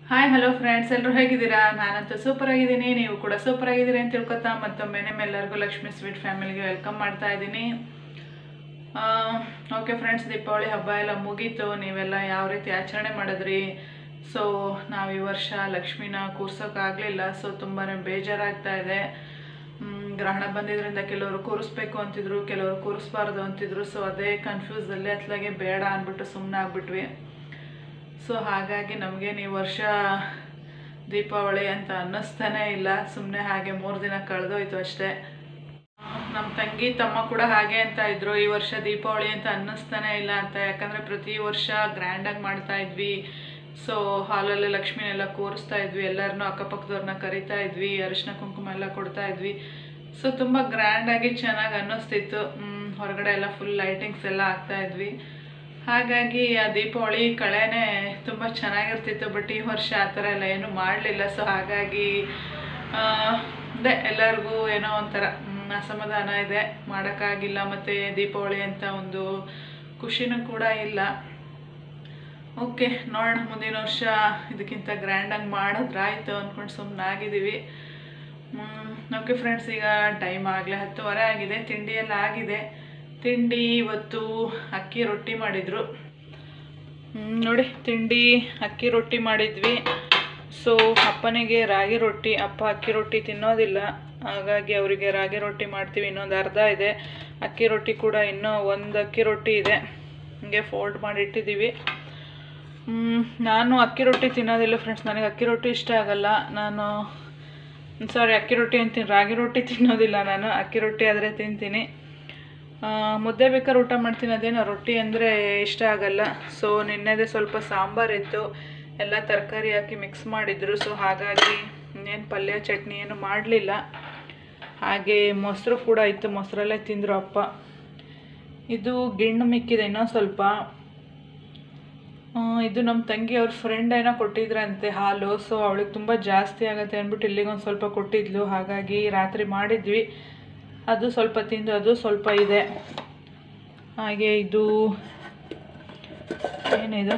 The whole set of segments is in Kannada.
ಹಾಯ್ ಹಲೋ ಫ್ರೆಂಡ್ಸ್ ಎಲ್ಲರೂ ಹೇಗಿದ್ದೀರಾ ನಾನಂತೂ ಸೂಪರ್ ಆಗಿದ್ದೀನಿ ನೀವು ಕೂಡ ಸೂಪರ್ ಆಗಿದ್ದೀರಿ ಅಂತ ತಿಳ್ಕೊತಾ ಮತ್ತೊಮ್ಮೆ ನಿಮ್ಮೆಲ್ಲರಿಗೂ ಲಕ್ಷ್ಮಿ ಸ್ವೀಟ್ ಫ್ಯಾಮಿಲಿಗೆ ವೆಲ್ಕಮ್ ಮಾಡ್ತಾ ಇದ್ದೀನಿ ಓಕೆ ಫ್ರೆಂಡ್ಸ್ ದೀಪಾವಳಿ ಹಬ್ಬ ಎಲ್ಲ ಮುಗೀತು ನೀವೆಲ್ಲ ಯಾವ ರೀತಿ ಆಚರಣೆ ಮಾಡಿದ್ರಿ ಸೊ ನಾವು ಈ ವರ್ಷ ಲಕ್ಷ್ಮಿನ ಕೂರ್ಸೋಕ್ಕಾಗಲಿಲ್ಲ ಸೊ ತುಂಬಾ ಬೇಜಾರಾಗ್ತಾ ಇದೆ ಮ್, ಗ್ರಹಣ ಬಂದಿದ್ರಿಂದ ಕೆಲವರು ಕೂರಿಸ್ಬೇಕು ಅಂತಿದ್ರು ಕೆಲವರು ಕೂರಿಸ್ಬಾರ್ದು ಅಂತಿದ್ರು ಸೊ ಅದೇ ಕನ್ಫ್ಯೂಸಲ್ಲಿ ಅತ್ಲಾಗೆ ಬೇಡ ಅಂದ್ಬಿಟ್ಟು ಸುಮ್ಮನೆ ಆಗ್ಬಿಟ್ವಿ ಸೊ ಹಾಗಾಗಿ ನಮಗೇನು ಈ ವರ್ಷ ದೀಪಾವಳಿ ಅಂತ ಅನ್ನಿಸ್ತಾನೇ ಇಲ್ಲ ಸುಮ್ಮನೆ ಹಾಗೆ ಮೂರು ದಿನ ಕಳೆದೋಯ್ತು ಅಷ್ಟೇ ನಮ್ಮ ತಂಗಿ ತಮ್ಮ ಕೂಡ ಹಾಗೆ ಅಂತ ಇದ್ರು ಈ ವರ್ಷ ದೀಪಾವಳಿ ಅಂತ ಅನ್ನಿಸ್ತಾನೆ ಇಲ್ಲ ಅಂತ ಯಾಕಂದರೆ ಪ್ರತಿ ವರ್ಷ ಗ್ರ್ಯಾಂಡಾಗಿ ಮಾಡ್ತಾ ಇದ್ವಿ ಸೊ ಹಾಲಲ್ಲಿ ಲಕ್ಷ್ಮಿನೆಲ್ಲ ಕೂರಿಸ್ತಾ ಇದ್ವಿ ಎಲ್ಲರನ್ನೂ ಅಕ್ಕಪಕ್ಕದವ್ರನ್ನ ಕರಿತಾ ಇದ್ವಿ ಅರಿಶಿನ ಕುಂಕುಮ ಎಲ್ಲ ಕೊಡ್ತಾ ಇದ್ವಿ ಸೊ ತುಂಬ ಗ್ರ್ಯಾಂಡಾಗಿ ಚೆನ್ನಾಗಿ ಅನ್ನಿಸ್ತಿತ್ತು ಮ್, ಹೊರಗಡೆ ಎಲ್ಲ ಫುಲ್ ಲೈಟಿಂಗ್ಸ್ ಎಲ್ಲ ಆಗ್ತಾ ಇದ್ವಿ ಹಾಗಾಗಿ ಆ ದೀಪಾವಳಿ ಕಳೆನೇ ತುಂಬ ಚೆನ್ನಾಗಿರ್ತಿತ್ತು ಬಟ್ ಈ ವರ್ಷ ಆ ಥರ ಎಲ್ಲ ಏನೂ ಮಾಡಲಿಲ್ಲ ಸೊ ಹಾಗಾಗಿ ಆ, ಅದೇ ಎಲ್ಲರಿಗೂ ಏನೋ ಒಂಥರ ಮ್, ಅಸಮಾಧಾನ ಇದೆ ಮಾಡೋಕ್ಕಾಗಿಲ್ಲ ಮತ್ತು ದೀಪಾವಳಿ ಅಂತ ಒಂದು ಖುಷಿನೂ ಕೂಡ ಇಲ್ಲ ಓಕೆ ನೋಡೋಣ ಮುಂದಿನ ವರ್ಷ ಇದಕ್ಕಿಂತ ಗ್ರ್ಯಾಂಡಾಗಿ ಮಾಡಿದ್ರಾಯ್ತು ಅಂದ್ಕೊಂಡು ಸುಮ್ಮನೆ ಆಗಿದ್ದೀವಿ ಓಕೆ ಫ್ರೆಂಡ್ಸ್ ಈಗ ಟೈಮ್ ಆಗಲೇ ಹತ್ತುವರೆ ಆಗಿದೆ ತಿಂಡಿ ಎಲ್ಲ ಆಗಿದೆ ತಿಂಡಿ ಇವತ್ತು ಅಕ್ಕಿ ರೊಟ್ಟಿ ಮಾಡಿದರು ನೋಡಿ ತಿಂಡಿ ಅಕ್ಕಿ ರೊಟ್ಟಿ ಮಾಡಿದ್ವಿ ಸೊ ಅಪ್ಪನಿಗೆ ರಾಗಿ ರೊಟ್ಟಿ ಅಪ್ಪ ಅಕ್ಕಿ ರೊಟ್ಟಿ ತಿನ್ನೋದಿಲ್ಲ ಹಾಗಾಗಿ ಅವರಿಗೆ ರಾಗಿ ರೊಟ್ಟಿ ಮಾಡ್ತೀವಿ ಇನ್ನೊಂದು ಅರ್ಧ ಇದೆ ಅಕ್ಕಿ ರೊಟ್ಟಿ ಕೂಡ ಇನ್ನೂ ಒಂದು ಅಕ್ಕಿ ರೊಟ್ಟಿ ಇದೆ ಹೀಗೆ ಫೋಲ್ಡ್ ಮಾಡಿ ಇಟ್ಟಿದ್ದೀವಿ ಮ್, ನಾನು ಅಕ್ಕಿ ರೊಟ್ಟಿ ತಿನ್ನೋದಿಲ್ಲ ಫ್ರೆಂಡ್ಸ್ ನನಗೆ ಅಕ್ಕಿ ರೊಟ್ಟಿ ಇಷ್ಟ ಆಗಲ್ಲ ನಾನು ಸಾರಿ ಅಕ್ಕಿ ರೊಟ್ಟಿ ಅಂತೀನಿ ರಾಗಿ ರೊಟ್ಟಿ ತಿನ್ನೋದಿಲ್ಲ ನಾನು ಅಕ್ಕಿ ರೊಟ್ಟಿ ಆದರೆ ತಿಂತೀನಿ ಆ, ಮುದ್ದೆ ಬೇಕಾದ್ರೆ ಊಟ ಮಾಡ್ತೀನಿ ಅದೇನೋ ರೊಟ್ಟಿ ಅಂದರೆ ಇಷ್ಟ ಆಗಲ್ಲ ಸೊ ನಿನ್ನೆದೇ ಸ್ವಲ್ಪ ಸಾಂಬಾರಿತ್ತು ಎಲ್ಲ ತರಕಾರಿ ಹಾಕಿ ಮಿಕ್ಸ್ ಮಾಡಿದ್ರು ಸೊ ಹಾಗಾಗಿ ಏನು ಪಲ್ಯ ಚಟ್ನಿ ಏನು ಮಾಡಲಿಲ್ಲ ಹಾಗೆ ಮೊಸರು ಕೂಡ ಇತ್ತು ಮೊಸರಲ್ಲೇ ತಿಂದರು ಅಪ್ಪ ಇದು ಗಿಣ್ಣು ಮಿಕ್ಕಿದೆ ಇನ್ನೊಂದು ಸ್ವಲ್ಪ ಆ, ಇದು ನಮ್ಮ ತಂಗಿ ಅವ್ರ ಫ್ರೆಂಡ್ ಏನೋ ಕೊಟ್ಟಿದ್ರಂತೆ ಹಾಲು ಸೊ ಅವಳಿಗೆ ತುಂಬ ಜಾಸ್ತಿ ಆಗುತ್ತೆ ಅಂದ್ಬಿಟ್ಟು ಇಲ್ಲಿಗೊಂದು ಸ್ವಲ್ಪ ಕೊಟ್ಟಿದ್ಲು ಹಾಗಾಗಿ ರಾತ್ರಿ ಮಾಡಿದ್ವಿ ಅದು ಸ್ವಲ್ಪ ತಿಂದು ಅದು ಸ್ವಲ್ಪ ಇದೆ ಹಾಗೆ ಇದು ಏನಿದು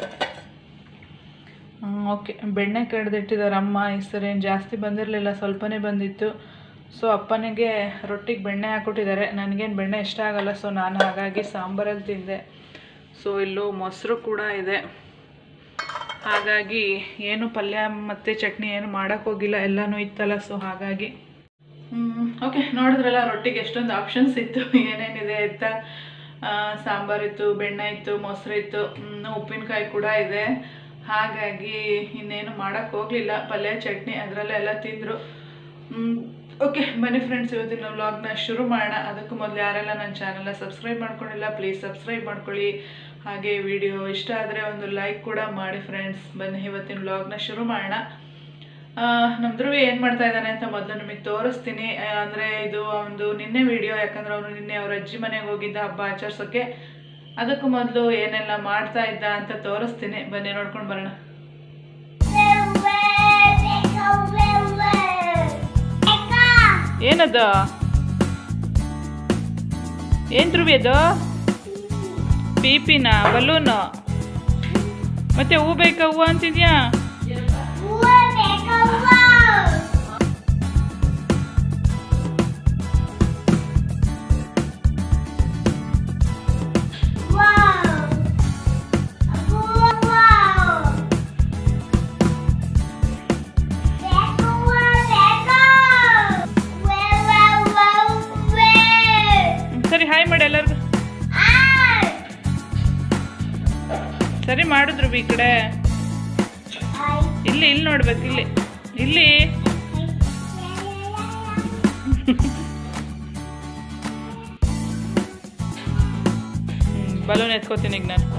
ಓಕೆ ಬೆಣ್ಣೆ ಕಡ್ದಿಟ್ಟಿದ್ದಾರೆ ಅಮ್ಮ ಈ ಸರಿ ಏನು ಜಾಸ್ತಿ ಬಂದಿರಲಿಲ್ಲ ಸ್ವಲ್ಪನೇ ಬಂದಿತ್ತು ಸೊ ಅಪ್ಪನಿಗೆ ರೊಟ್ಟಿಗೆ ಬೆಣ್ಣೆ ಹಾಕ್ಕೊಟ್ಟಿದ್ದಾರೆ ನನಗೇನು ಬೆಣ್ಣೆ ಇಷ್ಟ ಆಗಲ್ಲ ಸೊ ನಾನು ಹಾಗಾಗಿ ಸಾಂಬಾರಲ್ಲಿ ತಿಂದೆ ಸೊ ಇಲ್ಲೂ ಮೊಸರು ಕೂಡ ಇದೆ ಹಾಗಾಗಿ ಏನು ಪಲ್ಯ ಮತ್ತು ಚಟ್ನಿ ಏನು ಮಾಡೋಕ್ಕೋಗಿಲ್ಲ ಎಲ್ಲನೂ ಇತ್ತಲ್ಲ ಸೊ ಹಾಗಾಗಿ ಓಕೆ ನೋಡಿದ್ರಲ್ಲ ರೊಟ್ಟಿಗೆ ಎಷ್ಟೊಂದು ಆಪ್ಷನ್ಸ್ ಇತ್ತು ಏನೇನಿದೆ ಅಂತ ಆ, ಸಾಂಬಾರಿತ್ತು ಬೆಣ್ಣೆ ಇತ್ತು ಮೊಸರು ಇತ್ತು ಇನ್ನು ಉಪ್ಪಿನಕಾಯಿ ಕೂಡ ಇದೆ ಹಾಗಾಗಿ ಇನ್ನೇನು ಮಾಡೋಕ್ಕೆ ಹೋಗಲಿಲ್ಲ ಪಲ್ಯ ಚಟ್ನಿ ಅದರಲ್ಲೇ ಎಲ್ಲ ತಿಂದರು ಓಕೆ ಬನ್ನಿ ಫ್ರೆಂಡ್ಸ್ ಇವತ್ತಿನ ವ್ಲಾಗ್ನ ಶುರು ಮಾಡೋಣ ಅದಕ್ಕೂ ಮೊದಲು ಯಾರೆಲ್ಲ ನನ್ನ ಚಾನಲ್ನ ಸಬ್ಸ್ಕ್ರೈಬ್ ಮಾಡ್ಕೊಂಡಿಲ್ಲ ಪ್ಲೀಸ್ ಸಬ್ಸ್ಕ್ರೈಬ್ ಮಾಡ್ಕೊಳ್ಳಿ ಹಾಗೆ ವಿಡಿಯೋ ಇಷ್ಟ ಆದರೆ ಒಂದು ಲೈಕ್ ಕೂಡ ಮಾಡಿ ಫ್ರೆಂಡ್ಸ್ ಬನ್ನಿ ಇವತ್ತಿನ ವ್ಲಾಗ್ನ ಶುರು ಮಾಡೋಣ ನಮ್ಮ ಧ್ರುವಿ ಏನು ಮಾಡ್ತಾ ಇದ್ದಾನೆ ಅಂತ ಮೊದಲು ನಿಮಗೆ ತೋರಿಸ್ತೀನಿ ಆ, ಅಂದ್ರೆ ಇದು ಒಂದು ನಿನ್ನೆ ವಿಡಿಯೋ ಯಾಕಂದ್ರೆ ಅವನು ನಿನ್ನೆ ಅವ್ರ ಅಜ್ಜಿ ಮನೆಗೆ ಹೋಗಿದ್ದ ಹಬ್ಬ ಆಚರಿಸೋಕ್ಕೆ ಅದಕ್ಕೂ ಮೊದಲು ಏನೆಲ್ಲ ಮಾಡ್ತಾ ಇದ್ದ ಅಂತ ತೋರಿಸ್ತೀನಿ ಬನ್ನಿ ನೋಡ್ಕೊಂಡು ಬರೋಣ ಏನದ ಏನು ಧ್ರುವಿ ಅದು ಪಿಪಿನ ಬಲೂನು ಮತ್ತೆ ಹೂ ಬೇಕಾ ಹೂವು ಅಂತಿದ್ಯಾ ಹ್ಮ್, ಸರಿ ಹಾಯ್ ಮಾಡಿ ಎಲ್ಲರಿಗೂ ಸರಿ ಮಾಡಿದ್ರು ಈ ಕಡೆ ಇಲ್ಲಿ ಇಲ್ಲಿ ನೋಡ್ಬೇಕು ಇಲ್ಲಿ ಇಲ್ಲಿ ಬಲೂನ್ ಎತ್ಕೋತೀನಿ ಈಗ ನಾನು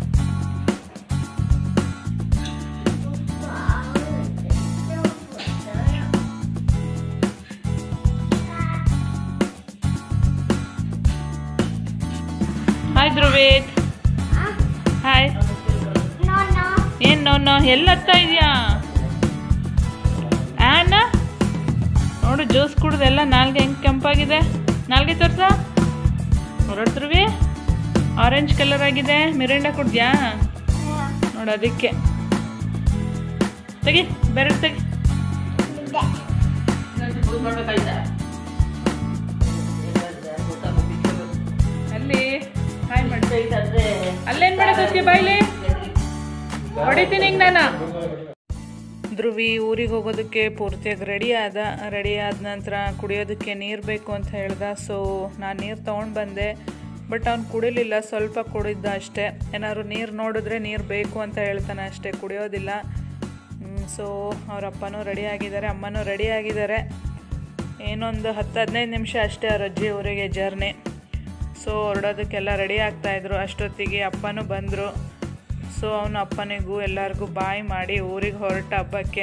ಹಾಯ್ ಧ್ರುವೇತ್ ಹಾಯ್ ಏನ್ ನೋ ನೋ ಎಲ್ಲಿ ಹತ್ತಾ ಇದೆಯಾ ಆನ ನೋಡು ಜ್ಯೂಸ್ ಕುಡ್ದೆಲ್ಲ ನಾಲ್ಗೆ ಹೆಂಗೆ ಕೆಂಪಾಗಿದೆ ನಾಲ್ಗೆ ತೋರ್ಸ ಹೊರಡ್ದ್ರುವಿ ಆರೆಂಜ್ ಕಲರ್ ಆಗಿದೆ ಮಿರಿಂಡ ಕುಡ್ದ್ಯಾ ನೋಡು ಅದಕ್ಕೆ ತೆಗಿ ಬೇರೆ ತೆಗಿ ಅಲ್ಲಿ ಹಾಯ್ ಮಾಡಿ ಅಲ್ಲೇನ್ ಮಾಡೋದು ಅದಕ್ಕೆ ಬಾಯ್ಲಿ ಹೊಡಿತೀನಿ ಹಿಂಗ್ ನಾನು ಧ್ರುವಿ ಊರಿಗೆ ಹೋಗೋದಕ್ಕೆ ಪೂರ್ತಿಯಾಗಿ ರೆಡಿ ಆದ ರೆಡಿ ಆದ ನಂತರ ಕುಡಿಯೋದಕ್ಕೆ ನೀರು ಬೇಕು ಅಂತ ಹೇಳ್ದ ಸೊ ನಾನು ನೀರು ತೊಗೊಂಡು ಬಂದೆ ಬಟ್ ಅವ್ನು ಕುಡಿಲಿಲ್ಲ ಸ್ವಲ್ಪ ಕುಡಿದ್ದ ಅಷ್ಟೇ ಏನಾದ್ರು ನೀರು ನೋಡಿದ್ರೆ ನೀರು ಬೇಕು ಅಂತ ಹೇಳ್ತಾನೆ ಅಷ್ಟೇ ಕುಡಿಯೋದಿಲ್ಲ ಸೊ ಅವ್ರ ಅಪ್ಪನೂ ರೆಡಿ ಆಗಿದ್ದಾರೆ ಅಮ್ಮನೂ ರೆಡಿ ಆಗಿದ್ದಾರೆ ಏನೊಂದು ಹತ್ತು ಹದಿನೈದು ನಿಮಿಷ ಅಷ್ಟೇ ಅವ್ರ ಅಜ್ಜಿ ಊರಿಗೆ ಜರ್ನಿ ಸೊ ಹೊರಡೋದಕ್ಕೆಲ್ಲ ರೆಡಿ ಆಗ್ತಾಯಿದ್ರು ಅಷ್ಟೊತ್ತಿಗೆ ಅಪ್ಪನೂ ಬಂದರು ಸೊ ಅವನು ಅಪ್ಪನಿಗೂ ಎಲ್ಲರಿಗೂ ಬಾಯ್ ಮಾಡಿ ಊರಿಗೆ ಹೊರಟ ಹಬ್ಬಕ್ಕೆ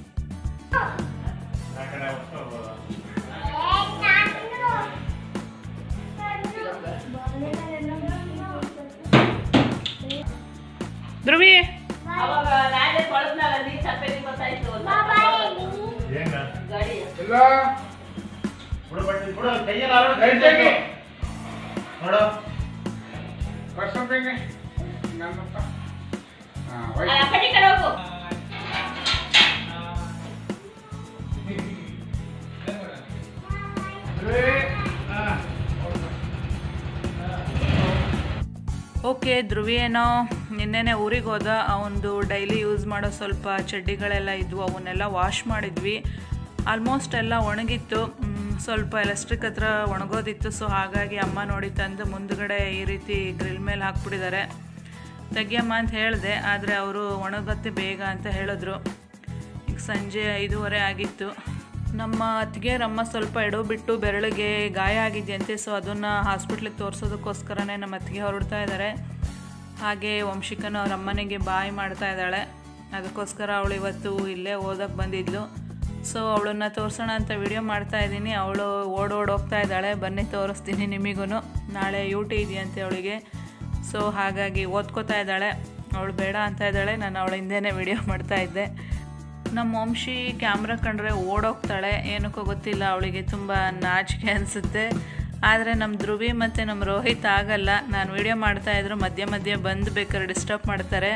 ಧ್ರುವಿ ಇಲ್ಲ ನೋಡು ಬರ್ಸಂತೀನಿ ನನ್ನಪ್ಪ ಹಾಂ ಹೋಯ್ ಓಕೆ ಧ್ರುವಿ ಏನೋ ನಿನ್ನೆನೆ ಊರಿಗೆ ಹೋದ ಅವನದು ಡೈಲಿ ಯೂಸ್ ಮಾಡೋ ಸ್ವಲ್ಪ ಚಡ್ಡಿಗಳೆಲ್ಲ ಇದ್ವು ಅವನ್ನೆಲ್ಲ ವಾಶ್ ಮಾಡಿದ್ವಿ ಆಲ್ಮೋಸ್ಟ್ ಎಲ್ಲ ಒಣಗಿತ್ತು ಮ್, ಸ್ವಲ್ಪ ಎಲೆಕ್ಟ್ರಿಕ್ ಹತ್ರ ಒಣಗೋದಿತ್ತು ಸೊ ಹಾಗಾಗಿ ಅಮ್ಮ ನೋಡಿ ತಂದು ಮುಂದ್ಗಡೆ ಈ ರೀತಿ ಗ್ರಿಲ್ ಮೇಲೆ ಹಾಕ್ಬಿಟ್ಟಿದ್ದಾರೆ ತೆಗಿಯಮ್ಮ ಅಂತ ಹೇಳಿದೆ ಆದರೆ ಅವರು ಒಣಗತ್ತೆ ಬೇಗ ಅಂತ ಹೇಳಿದ್ರು ಈಗ ಸಂಜೆ ಐದೂವರೆ ಆಗಿತ್ತು ನಮ್ಮ ಅತ್ತಿಗೆಯರಮ್ಮ ಸ್ವಲ್ಪ ಎಡವು ಬಿಟ್ಟು ಬೆರಳಿಗೆ ಗಾಯ ಆಗಿದೆಯಂತೆ ಸೊ ಅದನ್ನು ಹಾಸ್ಪಿಟ್ಲಿಗೆ ತೋರಿಸೋದಕ್ಕೋಸ್ಕರನೇ ನಮ್ಮ ಅತ್ತಿಗೆ ಹೊರಡ್ತಾ ಇದ್ದಾರೆ ಹಾಗೆ ವಂಶಿಕನ ಅವ್ರ ಅಮ್ಮನಿಗೆ ಬಾಯ್ ಮಾಡ್ತಾ ಇದ್ದಾಳೆ ಅದಕ್ಕೋಸ್ಕರ ಅವಳು ಇವತ್ತು ಇಲ್ಲೇ ಓದಕ್ಕೆ ಬಂದಿದ್ಲು ಸೊ ಅವಳನ್ನ ತೋರಿಸೋಣ ಅಂತ ವಿಡಿಯೋ ಮಾಡ್ತಾ ಇದ್ದೀನಿ ಅವಳು ಓಡೋಡ್ ಹೋಗ್ತಾ ಇದ್ದಾಳೆ ಬನ್ನಿ ತೋರಿಸ್ತೀನಿ ನಿಮಗೂ ನಾಳೆ ಯು ಟಿ ಇದೆಯಂತೆ ಅವಳಿಗೆ ಸೊ ಹಾಗಾಗಿ ಓದ್ಕೋತಾ ಇದ್ದಾಳೆ ಅವಳು ಬೇಡ ಅಂತ ಇದ್ದಾಳೆ ನಾನು ಅವಳ ಹಿಂದೆನೇ ವಿಡಿಯೋ ಮಾಡ್ತಾ ಇದ್ದೆ ನಮ್ಮ ವಂಶಿ ಕ್ಯಾಮ್ರಾ ಕಂಡ್ರೆ ಓಡೋಗ್ತಾಳೆ ಏನಕ್ಕೋ ಗೊತ್ತಿಲ್ಲ ಅವಳಿಗೆ ತುಂಬ ನಾಚಿಕೆ ಅನಿಸುತ್ತೆ ಆದರೆ ನಮ್ಮ ಧ್ರುವಿ ಮತ್ತು ನಮ್ಮ ರೋಹಿತ್ ಆಗಲ್ಲ ನಾನು ವಿಡಿಯೋ ಮಾಡ್ತಾ ಇದ್ರು ಮಧ್ಯೆ ಮಧ್ಯೆ ಬಂದು ಬೇಕಾದ್ರೆ ಡಿಸ್ಟರ್ಬ್ ಮಾಡ್ತಾರೆ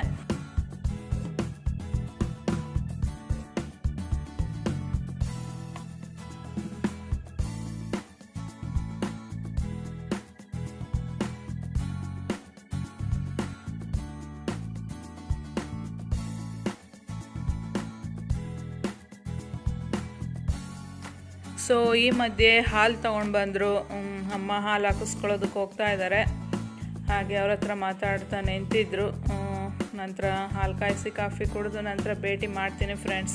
ಸೊ ಈ ಮಧ್ಯೆ ಹಾಲು ತೊಗೊಂಡು ಬಂದರು ಅಮ್ಮ ಹಾಲು ಹಾಕಿಸ್ಕೊಳ್ಳೋದಕ್ಕೆ ಹೋಗ್ತಾ ಇದ್ದಾರೆ ಹಾಗೆ ಅವ್ರ ಹತ್ರ ಮಾತಾಡ್ತಾ ನಿಂತಿದ್ರು ಹ್ಮ್, ನಂತರ ಹಾಲು ಕಾಯಿಸಿ ಕಾಫಿ ಕುಡಿದು ನಂತರ ಭೇಟಿ ಮಾಡ್ತೀನಿ ಫ್ರೆಂಡ್ಸ್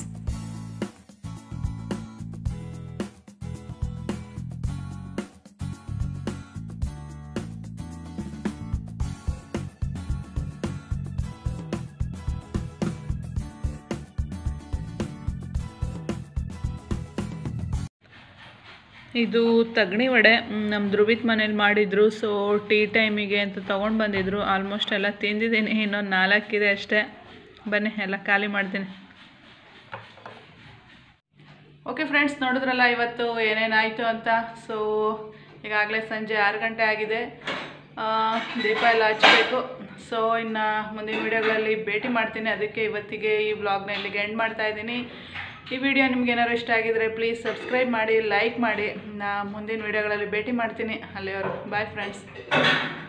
ಇದು ತಗಣಿ ವಡೆ ನಮ್ಮ ಧ್ರುವಿತ್ ಮನೇಲಿ ಮಾಡಿದ್ರು ಸೊ ಟೀ ಟೈಮಿಗೆ ಅಂತ ತೊಗೊಂಡು ಬಂದಿದ್ರು ಆಲ್ಮೋಸ್ಟ್ ಎಲ್ಲ ತಿಂದಿದ್ದೀನಿ ಇನ್ನೊಂದು ನಾಲ್ಕಿದೆ ಅಷ್ಟೇ ಬನ್ನಿ ಎಲ್ಲ ಖಾಲಿ ಮಾಡ್ತೀನಿ ಓಕೆ ಫ್ರೆಂಡ್ಸ್ ನೋಡಿದ್ರಲ್ಲ ಇವತ್ತು ಏನೇನಾಯಿತು ಅಂತ ಸೊ ಈಗಾಗಲೇ ಸಂಜೆ ಆರು ಗಂಟೆ ಆಗಿದೆ ಆ, ದೀಪ ಎಲ್ಲ ಹಚ್ಚಬೇಕು ಸೊ ಇನ್ನು ಮುಂದಿನ ವೀಡಿಯೋಗಳಲ್ಲಿ ಭೇಟಿ ಮಾಡ್ತೀನಿ ಅದಕ್ಕೆ ಇವತ್ತಿಗೆ ಈ ವ್ಲಾಗ್ನ ಇಲ್ಲಿಗೆ ಎಂಡ್ ಮಾಡ್ತಾ ಇದ್ದೀನಿ ಈ ವಿಡಿಯೋ ನಿಮ್ಗೆ ಏನಾದ್ರು ಇಷ್ಟ ಆಗಿದರೆ ಪ್ಲೀಸ್ ಸಬ್ಸ್ಕ್ರೈಬ್ ಮಾಡಿ ಲೈಕ್ ಮಾಡಿ ನಾ ಮುಂದಿನ ವೀಡಿಯೋಗಳಲ್ಲಿ ಭೇಟಿ ಮಾಡ್ತೀನಿ ಅಲ್ಲಿಯವರು ಬಾಯ್ ಫ್ರೆಂಡ್ಸ್